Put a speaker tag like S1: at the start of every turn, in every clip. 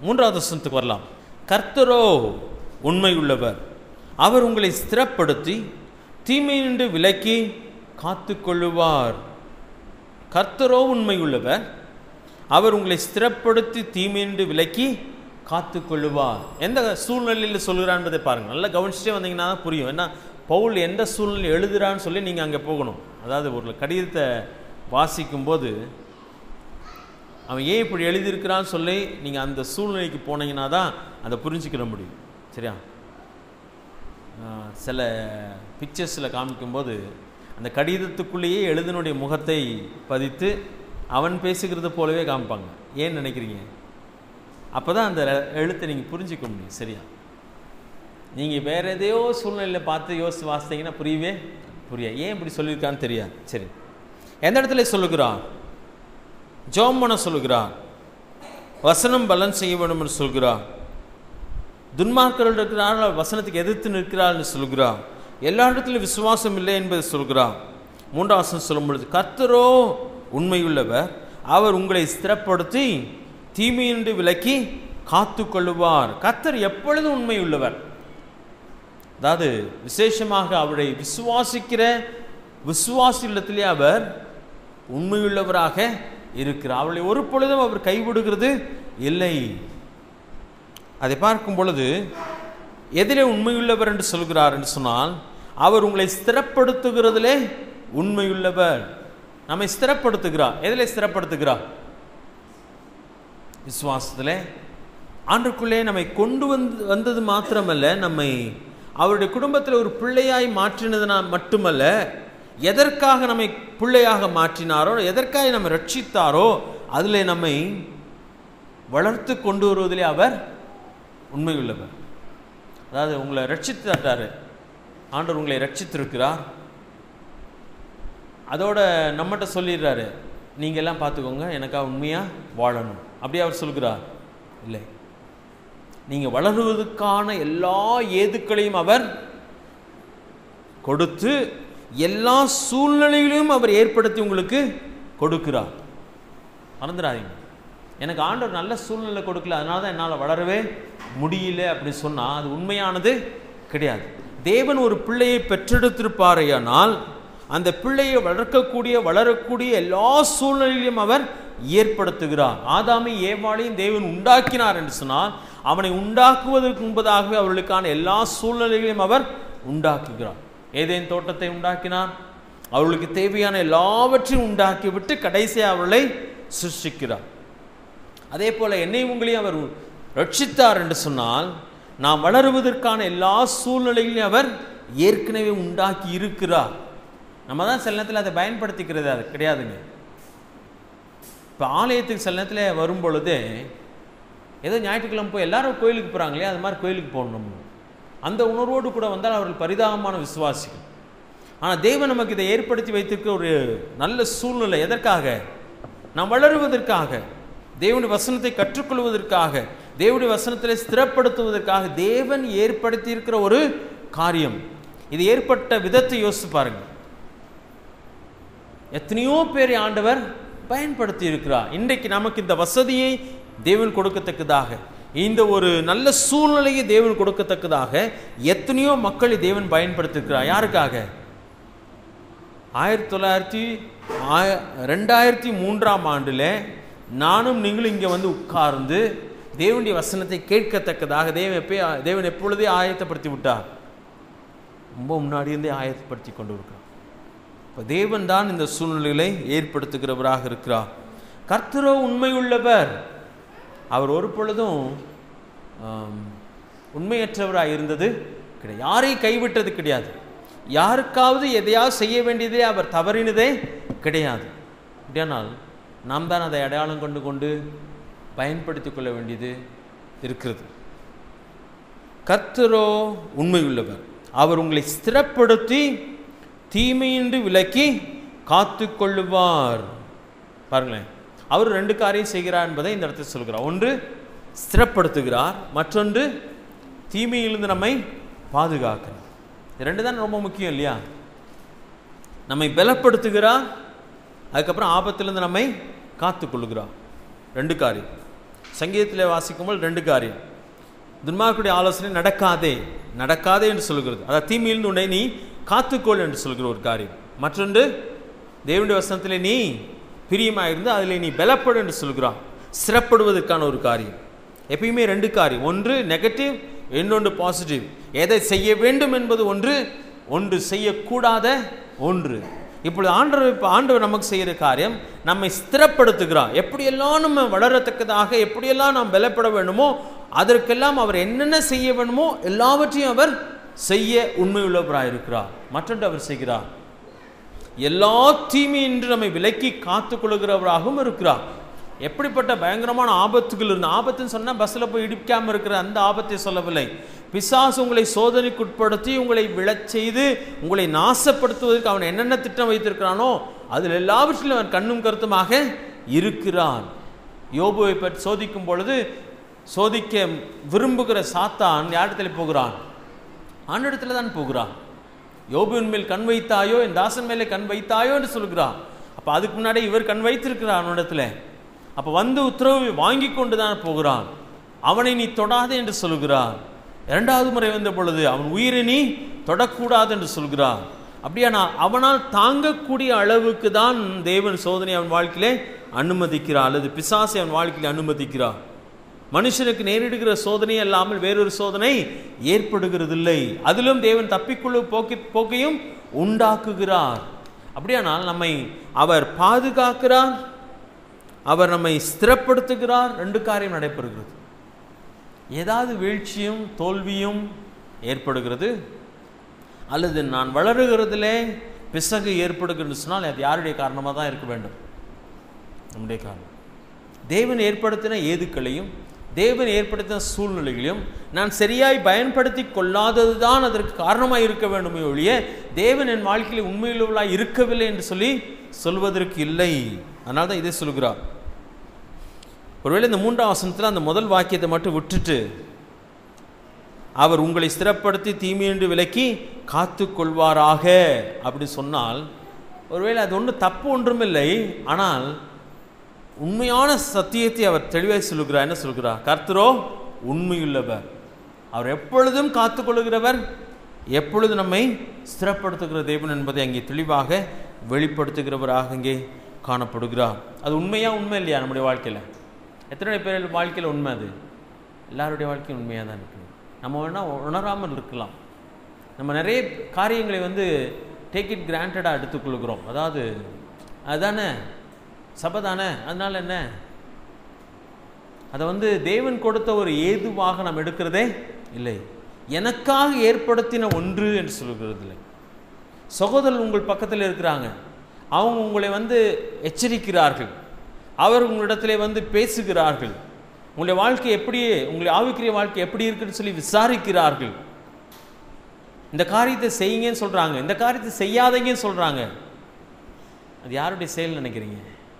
S1: மூன்றாவது வசனத்துக்கு வரலாம் கர்த்தரோ உண்மையுள்ளவர் அவர் உங்களை ஸ்திரப்படுத்தி தீமையின்றி விலக்கி காத்துக்கொள்ளுவார் கர்த்தரோ உண்மையுள்ளவர் அவர் உங்களை ஸ்திரப்படுத்தி தீமையின்றி விலக்கி காத்துக்கொள்ளுவார் எந்த சூழ்நிலையில் சொல்கிறான்றதை பாருங்கள் நல்லா கவனிச்சுட்டே வந்தீங்கன்னா தான் புரியும் ஏன்னா பவுல் எந்த சூழ்நிலை எழுதுறான்னு சொல்லி நீங்கள் அங்கே போகணும் அதாவது ஒரு கடிதத்தை வாசிக்கும்போது அவன் ஏன் இப்படி எழுதியிருக்கிறான்னு சொல்லி நீங்கள் அந்த சூழ்நிலைக்கு போனீங்கன்னா தான் அதை புரிஞ்சுக்கிற முடியும் சரியா ஆஹ் சில பிக்சர்ஸில் காமிக்கும்போது அந்த கடிதத்துக்குள்ளேயே எழுதினுடைய முகத்தை பதித்து அவன் பேசுகிறது போலவே காமிப்பாங்க ஏன் நினைக்கிறீங்க அப்போ தான் அந்த எழுத்தை நீங்கள் புரிஞ்சிக்க முடியும் சரியா நீங்கள் வேற எதையோ சூழ்நிலையில் பார்த்து யோசித்து வாசித்தீங்கன்னா புரியவே புரிய ஏன் இப்படி சொல்லியிருக்கான்னு தெரியாது சரி எந்த இடத்துல சொல்லுகிறான் ஜோம் பண்ண சொல்லுகிறான் வசனம் பலன் செய்ய வேண்டும் என்று சொல்கிறான் துன்மார்க்கர்கள் இருக்கிறார்கள் வசனத்துக்கு எதிர்த்து நிற்கிறாள்னு சொல்கிறான் எல்லா இடத்திலும் விசுவாசம் இல்லை என்பதை சொல்கிறான் மூன்றாம் வசனம் சொல்லும் பொழுது கர்த்தரோ உண்மையுள்ளவர் அவர் உங்களை ஸ்திரப்படுத்தி தீமையின்றி விலக்கி காத்து கொள்ளுவார் கர்த்தர் எப்பொழுதும் உண்மையுள்ளவர் அதாவது விசேஷமாக அவரை விசுவாசிக்கிற விசுவாசியிடத்திலே அவர் உண்மையுள்ளவராக இருக்கிறார் அவளை ஒரு பொழுதும் அவர் கைவிடுகிறது இல்லை அதை பார்க்கும் பொழுது எதிலே உண்மையுள்ளவர் என்று சொல்கிறார் என்று சொன்னால் அவர் உங்களை ஸ்திரப்படுத்துகிறதிலே உண்மையுள்ளவர் நம்மை ஸ்திரப்படுத்துகிறார் எதிலே ஸ்திரப்படுத்துகிறார் விசுவாசத்திலே ஆண்டுக்குள்ளே நம்மை கொண்டு வந்து வந்தது மாத்திரமல்ல நம்மை அவருடைய குடும்பத்தில் ஒரு பிள்ளையாய் மாற்றினதுனா மட்டுமல்ல எதற்காக நம்மை பிள்ளையாக மாற்றினாரோ எதற்காக நம்மை ரட்சித்தாரோ அதில் நம்மை வளர்த்து கொண்டு வருவதிலே அவர் உண்மையுள்ளவர் அதாவது உங்களை ரட்சித்தாட்டாரு ஆண்டவர் உங்களை ரட்சித்திருக்கிறார் அதோட நம்மகிட்ட சொல்லிடுறாரு நீங்க எல்லாம் பார்த்துக்கோங்க எனக்காக உண்மையாக வாழணும் அப்படியே அவர் சொல்கிறார் இல்லை நீங்க வளருவதற்கான எல்லா ஏதுக்களையும் அவர் கொடுத்து எல்லா சூழ்நிலைகளையும் அவர் ஏற்படுத்தி உங்களுக்கு கொடுக்கிறார் மறந்துடாதீங்க எனக்கு ஆண்டவர் நல்ல சூழ்நிலை கொடுக்கல அதனால தான் என்னால் வளரவே முடியல அப்படி சொன்னால் அது உண்மையானது கிடையாது தேவன் ஒரு பிள்ளையை பெற்றெடுத்திருப்பாரையானால் அந்த பிள்ளையை வளர்க்கக்கூடிய வளரக்கூடிய எல்லா சூழ்நிலையிலும் அவர் ஏற்படுத்துகிறார் ஆதாமை ஏவாளையும் தேவன் உண்டாக்கினார் என்று சொன்னால் அவனை உண்டாக்குவதற்கு முன்பதாகவே அவர்களுக்கான எல்லா சூழ்நிலைகளையும் அவர் உண்டாக்குகிறார் ஏதேன் தோட்டத்தை உண்டாக்கினார் அவர்களுக்கு தேவையான எல்லாவற்றையும் உண்டாக்கிவிட்டு கடைசியாக அவர்களை சிருஷ்டிக்கிறார் அதே போல என்னை உங்களையும் அவர் ரட்சித்தார் என்று சொன்னால் நாம் வளருவதற்கான எல்லா சூழ்நிலைகளையும் அவர் ஏற்கனவே உண்டாக்கி இருக்கிறார் நம்ம தான் சில நேரத்தில் அதை பயன்படுத்திக்கிறது அது கிடையாதுங்க இப்போ ஆலயத்துக்கு சில நேரத்தில் வரும் பொழுது ஏதோ ஞாயிற்றுக்கிழமை போய் எல்லாரும் கோயிலுக்கு போகிறாங்களே அது மாதிரி கோயிலுக்கு போகணும் அந்த உணர்வோடு கூட வந்தால் அவர்கள் பரிதாபமான விசுவாசிகள் ஆனால் தேவன் நமக்கு இதை ஏற்படுத்தி வைத்திருக்க ஒரு நல்ல சூழ்நிலை எதற்காக நாம் வளருவதற்காக தேவனுடைய வசனத்தை கற்றுக்கொள்வதற்காக தேவனுடைய வசனத்தில் ஸ்திரப்படுத்துவதற்காக தேவன் ஏற்படுத்தி இருக்கிற ஒரு காரியம் இது ஏற்பட்ட விதத்தை யோசித்து பாருங்க எத்தனையோ பேரை ஆண்டவர் பயன்படுத்தி இருக்கிறார் இன்றைக்கு நமக்கு இந்த வசதியை தேவன் கொடுக்கத்தக்கதாக இந்த ஒரு நல்ல சூழ்நிலையை தேவன் கொடுக்கத்தக்கதாக எத்தனையோ மக்களை தேவன் பயன்படுத்தியிருக்கிறார் யாருக்காக ஆயிரத்தி தொள்ளாயிரத்தி ஆய ரெண்டாயிரத்தி மூன்றாம் ஆண்டில் நானும் நீங்களும் இங்கே வந்து உட்கார்ந்து தேவனுடைய வசனத்தை கேட்கத்தக்கதாக தேவன் எப்போ தேவன் எப்பொழுதே ஆயத்தப்படுத்தி விட்டார் ரொம்ப முன்னாடி இருந்தே ஆயத்தப்படுத்தி கொண்டு இருக்கிறார் இப்போ தேவன் தான் இந்த சூழ்நிலைகளை ஏற்படுத்துகிறவராக இருக்கிறார் கர்த்தரோ உண்மையுள்ளவர் அவர் ஒரு பொழுதும் ஆம், உண்மையற்றவராக இருந்தது கிடையாது யாரையும் கைவிட்டது கிடையாது யாருக்காவது எதையாவது செய்ய வேண்டியதே அவர் தவறினதே கிடையாது அப்படியானால் நாம் தான் அதை அடையாளம் கொண்டு கொண்டு பயன்படுத்திக் கொள்ள வேண்டியது இருக்கிறது கர்த்தரோ உண்மையுள்ளவர் அவர் உங்களை ஸ்திரப்படுத்தி தீமையின்றி விலக்கி காத்து கொள்ளுவார் பாருங்களேன் அவர் ரெண்டு காரியம் செய்கிறார் என்பதை இந்த இடத்தில் சொல்கிறார் ஒன்று ஸ்திரப்படுத்துகிறார் மற்றொன்று தீமையிலிருந்து நம்மை பாதுகாக்கிறார் இது ரெண்டு தான் ரொம்ப முக்கியம் இல்லையா நம்மை பலப்படுத்துகிறார் அதுக்கப்புறம் ஆபத்திலிருந்து நம்மை காத்துக்கொள்ளுகிறார் ரெண்டு காரியம் சங்கீதத்தில் வாசிக்கும்போது ரெண்டு காரியம் துன்மார்க்குடைய ஆலோசனை நடக்காதே நடக்காதே என்று சொல்கிறது அதாவது தீமையிலிருந்து உன்னை நீ காத்துக்கொள் என்று சொல்கிற ஒரு காரியம் மற்றொன்று தேவனுடைய வசனத்திலே நீ பிரியமாயிருந்து அதில் நீ பலப்படு என்று சொல்கிறான் சிறப்படுவதற்கான ஒரு காரியம் எப்பயுமே ரெண்டு காரியம் ஒன்று நெகட்டிவ் இன்னொன்று பாசிட்டிவ் எதை செய்ய வேண்டும் என்பது ஒன்று ஒன்று செய்யக்கூடாத ஒன்று இப்பொழுது ஆண்டவர் இப்போ ஆண்டவர் நமக்கு செய்கிற காரியம் நம்மை ஸ்திரப்படுத்துகிறார் எப்படியெல்லாம் நம்ம வளரத்தக்கதாக எப்படியெல்லாம் நாம் பலப்பட வேண்டுமோ அதற்கெல்லாம் அவர் என்னென்ன செய்ய வேண்டுமோ எல்லாவற்றையும் அவர் செய்ய உண்மையுள்ளவராக இருக்கிறார் மற்றொன்று அவர் செய்கிறார் எல்லா தீமையின்றி நம்மை விலக்கி காத்துக் கொள்கிறவராகவும் இருக்கிறார் எப்படிப்பட்ட பயங்கரமான ஆபத்துகள் இருந்த ஆபத்துன்னு சொன்னால் பஸ்ஸில் போய் இடிக்காமல் இருக்கிற அந்த ஆபத்தை சொல்லவில்லை பிசாசு உங்களை சோதனைக்குட்படுத்தி உங்களை விழச் செய்து உங்களை நாசப்படுத்துவதற்கு அவன் என்னென்ன திட்டம் வைத்திருக்கிறானோ அதில் எல்லாவற்றிலும் அவன் கண்ணும் கருத்துமாக இருக்கிறான் யோபுவை பற்றி சோதிக்கும் பொழுது சோதிக்க விரும்புகிற சாத்தான் யாரிடத்தில் போகிறான் ஆண்டிடத்தில் தான் போகிறான் யோபுவின் மேல் கண் வைத்தாயோ என் தாசன் மேலே கண் வைத்தாயோ என்று சொல்கிறான் அப்போ அதுக்கு முன்னாடி இவர் கண் வைத்திருக்கிறார் அவனிடத்தில் அப்போ வந்து உத்தரவு வாங்கி கொண்டு தான் போகிறான் அவனை நீ தொடாதே என்று சொல்கிறான் இரண்டாவது முறை வந்த பொழுது அவன் உயிரை நீ தொடக்கூடாது என்று சொல்கிறான் அப்படியானா அவனால் தாங்கக்கூடிய அளவுக்கு தான் தேவன் சோதனை அவன் வாழ்க்கையிலே அனுமதிக்கிறார் அல்லது பிசாசை அவன் வாழ்க்கையில் அனுமதிக்கிறார் மனுஷனுக்கு நேரிடுகிற சோதனை அல்லாமல் வேறொரு சோதனை ஏற்படுகிறதில்லை அதிலும் தேவன் தப்பிக்குழு போக்கி போக்கையும் உண்டாக்குகிறார் அப்படியானால் நம்மை அவர் பாதுகாக்கிறார் அவர் நம்மை ஸ்திரப்படுத்துகிறார் ரெண்டு காரியம் நடைபெறுகிறது ஏதாவது வீழ்ச்சியும் தோல்வியும் ஏற்படுகிறது அல்லது நான் வளருகிறதிலே பிசகு ஏற்படுகிறது சொன்னால் அது யாருடைய காரணமாக தான் இருக்க வேண்டும் நம்முடைய காரணம் தேவன் ஏற்படுத்தின ஏதுக்களையும் தேவன் ஏற்படுத்தின சூழ்நிலைகளையும் நான் சரியாய் பயன்படுத்தி கொள்ளாதது தான் அதற்கு காரணமாக இருக்க வேண்டுமே ஒழிய தேவன் என் வாழ்க்கையில் உண்மையுள்ளவளாக இருக்கவில்லை என்று சொல்லி சொல்வதற்கு இல்லை அதனால தான் இதை சொல்கிறார் ஒருவேளை இந்த மூன்றாம் வசனத்தில் அந்த முதல் வாக்கியத்தை மட்டும் விட்டுட்டு அவர் உங்களை ஸ்திரப்படுத்தி தீமையென்று விலக்கி காத்து கொள்வாராக அப்படி சொன்னால் ஒருவேளை அது ஒன்றும் தப்பு ஒன்றுமில்லை ஆனால் உண்மையான சத்தியத்தை அவர் தெளிவாக சொல்லுகிறார் என்ன சொல்கிறார் கர்த்தரோ உண்மையுள்ளவர் அவர் எப்பொழுதும் காத்துக்கொள்கிறவர் எப்பொழுது நம்மை ஸ்திரப்படுத்துகிற தேவன் என்பதை அங்கே தெளிவாக வெளிப்படுத்துகிறவராக இங்கே காணப்படுகிறார் அது உண்மையா உண்மை இல்லையா நம்முடைய வாழ்க்கையில் எத்தனை பேர் வாழ்க்கையில் உண்மை அது எல்லாருடைய வாழ்க்கையும் உண்மையாக தான் இருக்குது நம்ம வேணால் உணராமல் இருக்கலாம் நம்ம நிறைய காரியங்களை வந்து டேக் இட் கிராண்டடாக எடுத்துக்கொள்கிறோம் அதாவது அதுதானே சபை தானே அதனால என்ன அதை வந்து தேவன் கொடுத்த ஒரு ஏதுவாக நாம் எடுக்கிறதே இல்லை எனக்காக ஏற்படுத்தின ஒன்று என்று சொல்கிறது இல்லை சகோதரர் உங்கள் பக்கத்தில் இருக்கிறாங்க அவங்க உங்களை வந்து எச்சரிக்கிறார்கள் அவர் உங்களிடத்திலே வந்து பேசுகிறார்கள் உங்களுடைய வாழ்க்கை எப்படி உங்களுடைய ஆவிக்குரிய வாழ்க்கை எப்படி இருக்குன்னு சொல்லி விசாரிக்கிறார்கள் இந்த காரியத்தை செய்யுங்கன்னு சொல்கிறாங்க இந்த காரியத்தை செய்யாதீங்கன்னு சொல்கிறாங்க அது யாருடைய செயல் நினைக்கிறீங்க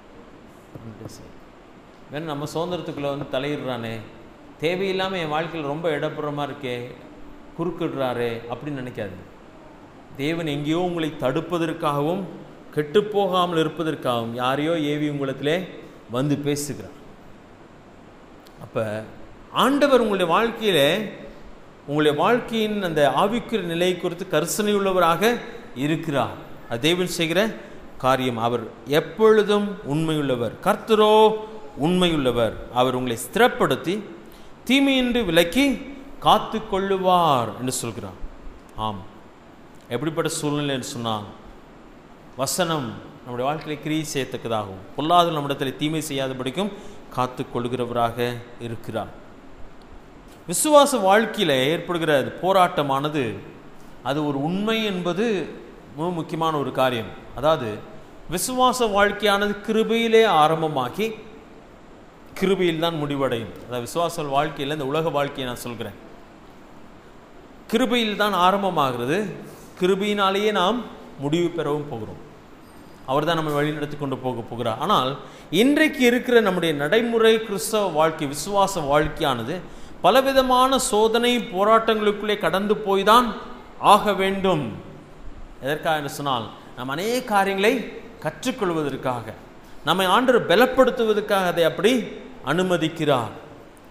S1: வேணும் நம்ம சுதந்திரத்துக்குள்ளே வந்து தலையிடுறானே தேவையில்லாமல் என் வாழ்க்கையில் ரொம்ப இடப்புறமாக இருக்கே குறுக்கிடுறாரே அப்படின்னு நினைக்காது தேவன் எங்கேயோ உங்களை தடுப்பதற்காகவும் கெட்டுப்போகாமல் இருப்பதற்காகவும் யாரையோ ஏவி உங்களிடத்திலே வந்து பேசுகிறார் அப்போ ஆண்டவர் உங்களுடைய வாழ்க்கையில் உங்களுடைய வாழ்க்கையின் அந்த ஆவிக்குரிய நிலை குறித்து கரிசனை உள்ளவராக இருக்கிறார் அது தேவன் செய்கிற காரியம் அவர் எப்பொழுதும் உண்மையுள்ளவர் கர்த்தரோ உண்மையுள்ளவர் அவர் உங்களை ஸ்திரப்படுத்தி தீமையின்றி விலக்கி காத்து கொள்ளுவார் என்று சொல்கிறார் ஆம் எப்படிப்பட்ட சூழ்நிலை என்று சொன்னால் வசனம் நம்முடைய வாழ்க்கையில் கிரியை செய்யத்தக்கதாகவும் பொல்லாத நம்மிடத்தில் தீமை செய்யாதபடிக்கும் காத்து கொள்கிறவராக இருக்கிறார் விசுவாச வாழ்க்கையில் ஏற்படுகிற போராட்டமானது அது ஒரு உண்மை என்பது மிக முக்கியமான ஒரு காரியம் அதாவது விசுவாச வாழ்க்கையானது கிருபையிலே ஆரம்பமாகி கிருபையில் தான் முடிவடையும் அதாவது விசுவாச வாழ்க்கையில் இந்த உலக வாழ்க்கையை நான் சொல்கிறேன் கிருபையில் தான் ஆரம்பமாகிறது கிருபையினாலேயே நாம் முடிவு பெறவும் போகிறோம் அவர் தான் நம்ம வழிநடத்தி கொண்டு போக போகிறார் ஆனால் இன்றைக்கு இருக்கிற நம்முடைய நடைமுறை கிறிஸ்தவ வாழ்க்கை விசுவாச வாழ்க்கையானது பலவிதமான சோதனை போராட்டங்களுக்குள்ளே கடந்து போய் தான் ஆக வேண்டும் எதற்காக என்று சொன்னால் நாம் அநேக காரியங்களை கற்றுக்கொள்வதற்காக நம்மை ஆண்டவர் பலப்படுத்துவதற்காக அதை அப்படி அனுமதிக்கிறார்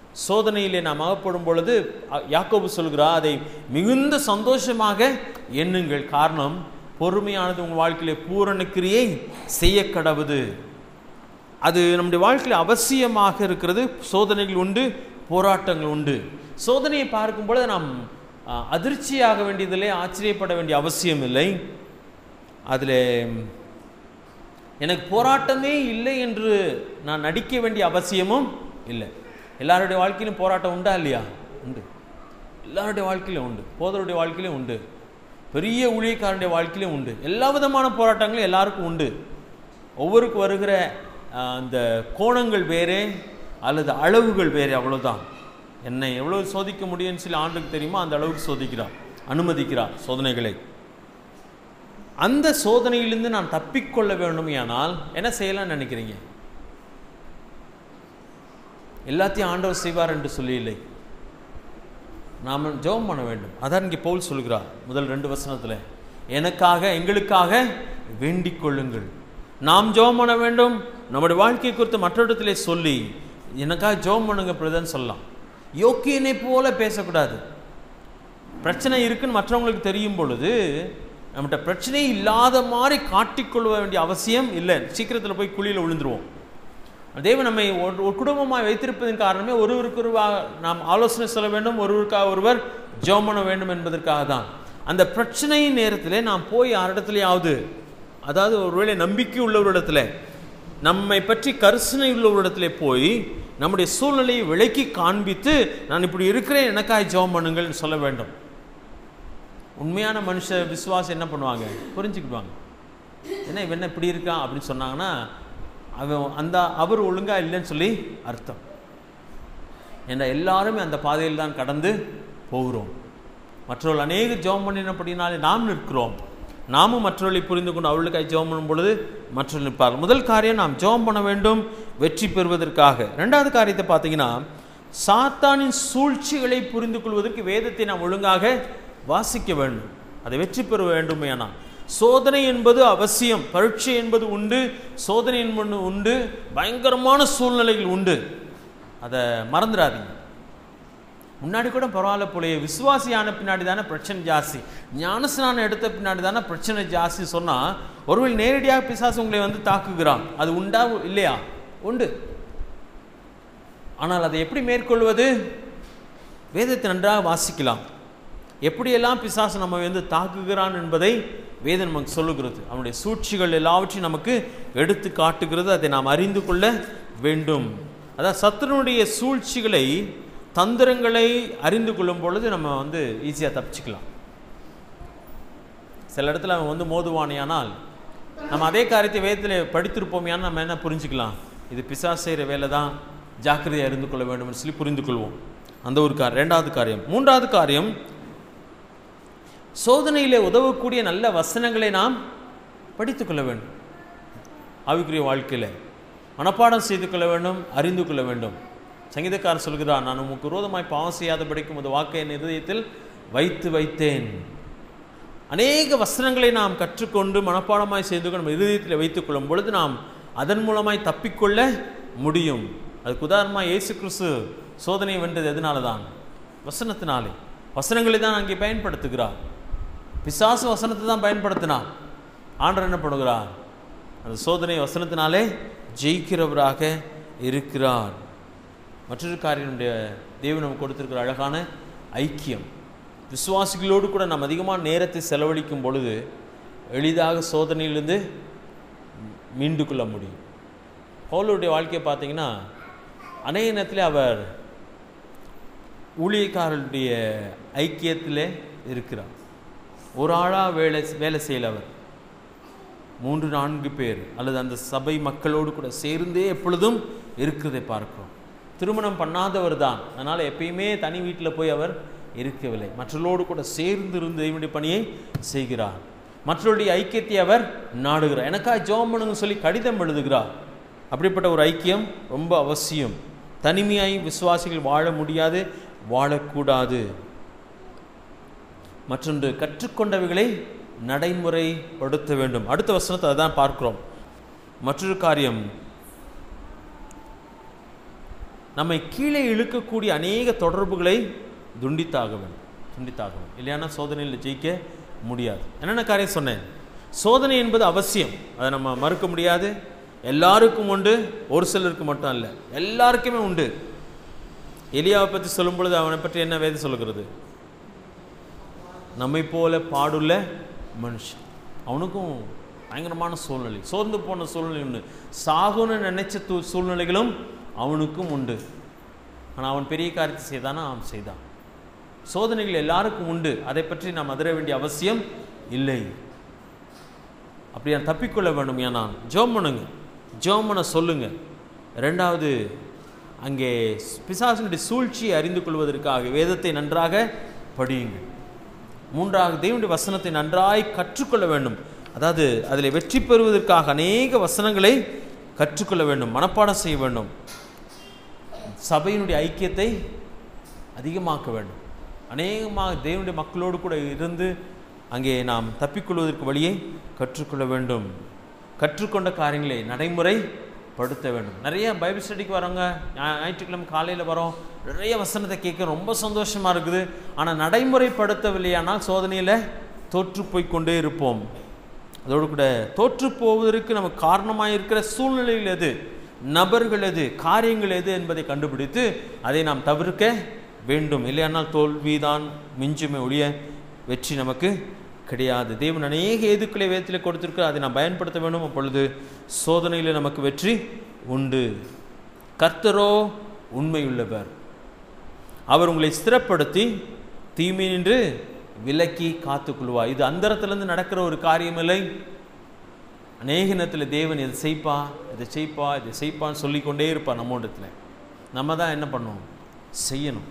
S1: சோதனையிலே நாம் அகப்படும் பொழுது அ- யாக்கோபு சொல்கிறார் அதை மிகுந்த சந்தோஷமாக எண்ணுங்கள் காரணம் பொறுமையானது உங்கள் வாழ்க்கையிலே பூரண கிரியை செய்ய கடவுது அது நம்முடைய வாழ்க்கையில் அவசியமாக இருக்கிறது சோதனைகள் உண்டு போராட்டங்கள் உண்டு சோதனையை பார்க்கும் பொழுது நாம் அ, அதிர்ச்சியாக வேண்டியதில்லை ஆச்சரியப்பட வேண்டிய அவசியம் இல்லை அதில் எனக்கு போராட்டமே இல்லை என்று நான் நடிக்க வேண்டிய அவசியமும் இல்லை எல்லாருடைய வாழ்க்கையிலும் போராட்டம் உண்டா இல்லையா உண்டு எல்லாருடைய வாழ்க்கையிலும் உண்டு போதருடைய வாழ்க்கையிலும் உண்டு பெரிய ஊழியக்காரனுடைய வாழ்க்கையிலும் உண்டு எல்லா விதமான போராட்டங்களும் எல்லாருக்கும் உண்டு ஒவ்வொருக்கு வருகிற ஆஹ், அந்த கோணங்கள் வேறே அல்லது அளவுகள் வேறே அவ்வளவுதான் என்னை எவ்வளவு சோதிக்க முடியும்னு சொல்லி ஆண்டுக்கு தெரியுமோ அந்த அளவுக்கு சோதிக்கிறார் அனுமதிக்கிறார் சோதனைகளை அந்த சோதனையிலிருந்து நான் தப்பிக்கொள்ள வேண்டுமையானால் என்ன செய்யலாம்னு நினைக்கிறீங்க எல்லாத்தையும் ஆண்டவர் செய்வார் என்று சொல்லி இல்லை நாம் ஜெபம் பண்ண வேண்டும் அதான் இங்கே பவுல் சொல்கிறார் முதல் ரெண்டு வசனத்தில் எனக்காக எங்களுக்காக வேண்டிக் கொள்ளுங்கள் நாம் ஜெபம் பண்ண வேண்டும் நம்முடைய வாழ்க்கை குறித்து மற்றொருத்திலே சொல்லி எனக்காக ஜெபம் பண்ணுங்க பிரதன்னு சொல்லலாம் யோக்கியனை போல பேசக்கூடாது பிரச்சனை இருக்குன்னு மற்றவங்களுக்கு தெரியும் பொழுது நம்மகிட்ட பிரச்சனை இல்லாத மாதிரி காட்டிக்கொள்ள வேண்டிய அவசியம் இல்லை சீக்கிரத்தில் போய் குழியில் விழுந்துருவோம் தேவன் நம்மை ஒரு ஒரு குடும்பமாக வைத்திருப்பதன் காரணமே ஒருவருக்கு ஒருவராக நாம் ஆலோசனை சொல்ல வேண்டும் ஒருவருக்காக ஒருவர் ஜெபம் பண்ண வேண்டும் என்பதற்காக தான் அந்த பிரச்சனையின் நேரத்தில் நாம் போய் யாரிடத்துலையாவது அதாவது ஒருவேளை நம்பிக்கை உள்ளவரிடத்துல நம்மை பற்றி கரிசனை உள்ளவரிடத்துல போய் நம்முடைய சூழ்நிலையை விளக்கி காண்பித்து நான் இப்படி இருக்கிறேன் எனக்காய் ஜெபம் பண்ணுங்கள்னு சொல்ல வேண்டும் உண்மையான மனுஷ விசுவாசம் என்ன பண்ணுவாங்க புரிஞ்சுக்கிடுவாங்க என்ன இவன் என்ன இப்படி இருக்கான் அப்படின்னு சொன்னாங்கன்னா அவன் அந்த அவர் ஒழுங்கா இல்லைன்னு சொல்லி அர்த்தம் ஏன்னா எல்லாருமே அந்த பாதையில் தான் கடந்து போகிறோம் மற்றவர்கள் அநேக ஜெபம் பண்ணினபடினாலே நாம் நிற்கிறோம் நாமும் மற்றவர்களை புரிந்து கொண்டு அவர்களுக்காக ஜெபம் பண்ணும் பொழுது மற்றவர்கள் நிற்பார் முதல் காரியம் நாம் ஜெபம் பண்ண வேண்டும் வெற்றி பெறுவதற்காக ரெண்டாவது காரியத்தை பார்த்தீங்கன்னா சாத்தானின் சூழ்ச்சிகளை புரிந்து கொள்வதற்கு வேதத்தை நாம் ஒழுங்காக வாசிக்க வேண்டும் அதை வெற்றி பெற வேண்டுமேனா சோதனை என்பது அவசியம் பரீட்சை என்பது உண்டு சோதனை என்பது உண்டு பயங்கரமான சூழ்நிலைகள் உண்டு அதை மறந்துடாதீங்க முன்னாடி கூட பரவாயில்ல போலயே விசுவாசியான பின்னாடி தானே பிரச்சனை ஜாஸ்தி ஞானஸ்நானம் எடுத்த பின்னாடி தானே பிரச்சனை ஜாஸ்தி சொன்னால் ஒருவேளை நேரடியாக பிசாசு உங்களை வந்து தாக்குகிறான் அது உண்டா இல்லையா உண்டு ஆனால் அதை எப்படி மேற்கொள்வது வேதத்தை நன்றாக வாசிக்கலாம் எப்படியெல்லாம் பிசாசு நம்ம வந்து தாக்குகிறான் என்பதை வேதம் நமக்கு சொல்லுகிறது அவனுடைய சூழ்ச்சிகள் எல்லாவற்றையும் நமக்கு எடுத்து காட்டுகிறது அதை நாம் அறிந்து கொள்ள வேண்டும் அதான் சத்துருனுடைய சூழ்ச்சிகளை தந்திரங்களை அறிந்து கொள்ளும் பொழுது நம்ம வந்து ஈஸியாக தப்பிச்சுக்கலாம் சில இடத்துல அவன் வந்து மோதுவானையானால் நம்ம அதே காரியத்தை வேதத்தில் படித்திருப்போமையான்னு நம்ம என்ன புரிஞ்சுக்கலாம் இது பிசாசு செய்கிற வேலை தான் ஜாக்கிரதையாக இருந்து கொள்ள வேண்டும் சொல்லி புரிந்து கொள்வோம் அந்த ஒரு காரியம் ரெண்டாவது காரியம் மூன்றாவது காரியம் சோதனையிலே உதவக்கூடிய நல்ல வசனங்களை நாம் படித்துக் கொள்ள வேண்டும் ஆவிக்குரிய வாழ்க்கையில் மனப்பாடம் செய்து கொள்ள வேண்டும் அறிந்து கொள்ள வேண்டும் சங்கீதக்காரர் சொல்கிறார் நான் உமக்கு விரோதமாய் பாவம் செய்யாத படிக்கும் ஒரு வாக்கை என் இதயத்தில் வைத்து வைத்தேன் அநேக வசனங்களை நாம் கற்றுக்கொண்டு மனப்பாடமாய் செய்து கொண்டு நம்ம இருதயத்தில் வைத்துக் கொள்ளும் பொழுது நாம் அதன் மூலமாய் தப்பிக்கொள்ள முடியும் அதுக்கு உதாரணமாக இயேசு கிறிஸ்து சோதனையை வென்றது எதனால தான் வசனத்தினாலே வசனங்களை தான் அங்கே பயன்படுத்துகிறார் பிசாசு வசனத்தை தான் பயன்படுத்தினான் ஆண்டவர் என்ன பண்ணுகிறார் அந்த சோதனை வசனத்தினாலே ஜெயிக்கிறவராக இருக்கிறார் மற்றொரு காரியம் நம்முடைய தேவன் நமக்கு கொடுத்திருக்கிற அழகான ஐக்கியம் விசுவாசிகளோடு கூட நாம் அதிகமான நேரத்தை செலவழிக்கும் பொழுது எளிதாக சோதனையிலிருந்து மீண்டு கொள்ள முடியும் பவுலுடைய வாழ்க்கையை பார்த்தீங்கன்னா அநேக நேரத்தில் அவர் ஊழியக்காரருடைய ஐக்கியத்தில் இருக்கிறார் ஒரு ஆளாக வேலை வேலை செய்யல அவர் மூன்று நான்கு பேர் அல்லது அந்த சபை மக்களோடு கூட சேர்ந்தே எப்பொழுதும் இருக்கிறதை பார்க்கிறோம் திருமணம் பண்ணாதவர் தான் அதனால் எப்பயுமே தனி வீட்டில் போய் அவர் இருக்கவில்லை மற்றவர்களோடு கூட சேர்ந்து இருந்து தேவனுடைய பணியை செய்கிறார் மற்றவருடைய ஐக்கியத்தை அவர் நாடுகிறார் எனக்காக ஜோம் பண்ணுங்க சொல்லி கடிதம் எழுதுகிறார் அப்படிப்பட்ட ஒரு ஐக்கியம் ரொம்ப அவசியம் தனிமையாய் விசுவாசிகள் வாழ முடியாது வாழக்கூடாது மற்றொன்று கற்றுக்கொண்டவைகளை நடைமுறைப்படுத்த வேண்டும் அடுத்த வசனத்தை அதான் பார்க்கிறோம் மற்றொரு காரியம் நம்மை கீழே இழுக்கக்கூடிய அநேக தொடர்புகளை துண்டித்தாக வேண்டும் துண்டித்தாக வேண்டும் இல்லையானா சோதனையில் ஜெயிக்க முடியாது என்னென்ன காரியம் சொன்னேன் சோதனை என்பது அவசியம் அதை நம்ம மறுக்க முடியாது எல்லாருக்கும் உண்டு ஒரு சிலருக்கு மட்டும் அல்ல எல்லாருக்குமே உண்டு எலியாவை பற்றி சொல்லும் பொழுது அவனை பற்றி என்ன வேதம் சொல்லுகிறது நம்மை போல பாடுள்ள மனுஷன் அவனுக்கும் பயங்கரமான சூழ்நிலை சோர்ந்து போன சூழ்நிலை உண்டு சாகுன்னு நினைச்ச தூ சூழ்நிலைகளும் அவனுக்கும் உண்டு ஆனால் அவன் பெரிய காரியத்தை செய்தானா அவன் செய்தான் சோதனைகள் எல்லாருக்கும் உண்டு அதை பற்றி நாம் அதிர வேண்டிய அவசியம் இல்லை அப்படி நான் தப்பிக்கொள்ள வேண்டும் ஏன்னா ஜோம் பண்ணுங்க ஜோம் பண்ண சொல்லுங்க ரெண்டாவது அங்கே பிசாசனுடைய சூழ்ச்சியை அறிந்து கொள்வதற்காக வேதத்தை நன்றாக படியுங்கள் மூன்றாவது தேவனுடைய வசனத்தை நன்றாய் கற்றுக்கொள்ள வேண்டும் அதாவது அதில் வெற்றி பெறுவதற்காக அநேக வசனங்களை கற்றுக்கொள்ள வேண்டும் மனப்பாடம் செய்ய வேண்டும் சபையினுடைய ஐக்கியத்தை அதிகமாக்க வேண்டும் அநேகமாக தேவனுடைய மக்களோடு கூட இருந்து அங்கே நாம் தப்பிக்கொள்வதற்கு வழியை கற்றுக்கொள்ள வேண்டும் கற்றுக்கொண்ட காரியங்களை நடைமுறைப்படுத்த வேண்டும் நிறைய பைபிள் ஸ்டடிக்கு வரவங்க ஞா- ஞாயிற்றுக்கிழமை காலையில் வரோம் நிறைய வசனத்தை கேட்க ரொம்ப சந்தோஷமாக இருக்குது ஆனால் நடைமுறைப்படுத்தவில்லையானால் சோதனையில் தோற்று போய் கொண்டே இருப்போம் அதோடு கூட தோற்று போவதற்கு நமக்கு காரணமாக இருக்கிற சூழ்நிலைகள் எது நபர்கள் எது காரியங்கள் எது என்பதை கண்டுபிடித்து அதை நாம் தவிர்க்க வேண்டும் இல்லையானால் தோல்விதான் மிஞ்சுமே ஒழிய வெற்றி நமக்கு கிடையாது தேவன் அநேக ஏதுக்களை வேதத்தில் கொடுத்திருக்கு அதை நாம் பயன்படுத்த வேண்டும் அப்பொழுது சோதனையில் நமக்கு வெற்றி உண்டு கர்த்தரோ உண்மையுள்ளவர் அவர் உங்களை ஸ்திரப்படுத்தி தீமை நின்று விலக்கி காத்துக்கொள்வார் இது அந்தரத்திலிருந்து நடக்கிற ஒரு காரியமில்லை அநேக நேரத்தில் தேவன் இதை செய்ப்பா இதை செய்ப்பா இதை செய்ப்பான்னு சொல்லிக்கொண்டே இருப்பார் நம்ம இடத்துல நம்ம தான் என்ன பண்ணணும் செய்யணும்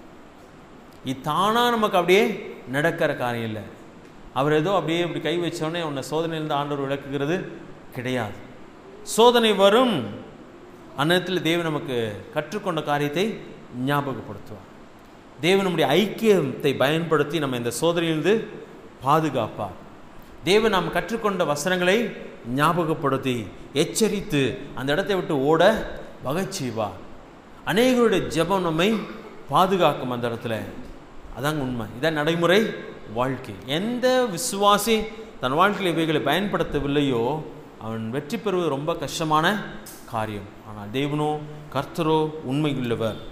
S1: இது தானாக நமக்கு அப்படியே நடக்கிற காரியம் இல்லை அவர் ஏதோ அப்படியே இப்படி கை வச்சோடனே உன்னை சோதனையிலிருந்து ஆண்டவர் விளக்குகிறது கிடையாது சோதனை வரும் அந்நேரத்தில் தேவன் நமக்கு கற்றுக்கொண்ட காரியத்தை ஞாபகப்படுத்துவார் தேவன் நம்முடைய ஐக்கியத்தை பயன்படுத்தி நம்ம இந்த சோதனையிலிருந்து பாதுகாப்பார் தேவன் நாம் கற்றுக்கொண்ட வசனங்களை ஞாபகப்படுத்தி எச்சரித்து அந்த இடத்தை விட்டு ஓட வகை செய்வார் அநேகருடைய ஜெபம் நம்மை பாதுகாக்கும் அந்த இடத்துல அதாங்க உண்மை இதான் நடைமுறை வாழ்க்கை எந்த விசுவாசி தன் வாழ்க்கையில் இவைகளை பயன்படுத்தவில்லையோ அவன் வெற்றி பெறுவது ரொம்ப கஷ்டமான காரியம் ஆனால் தேவனோ கர்த்தரோ உண்மையுள்ளவர்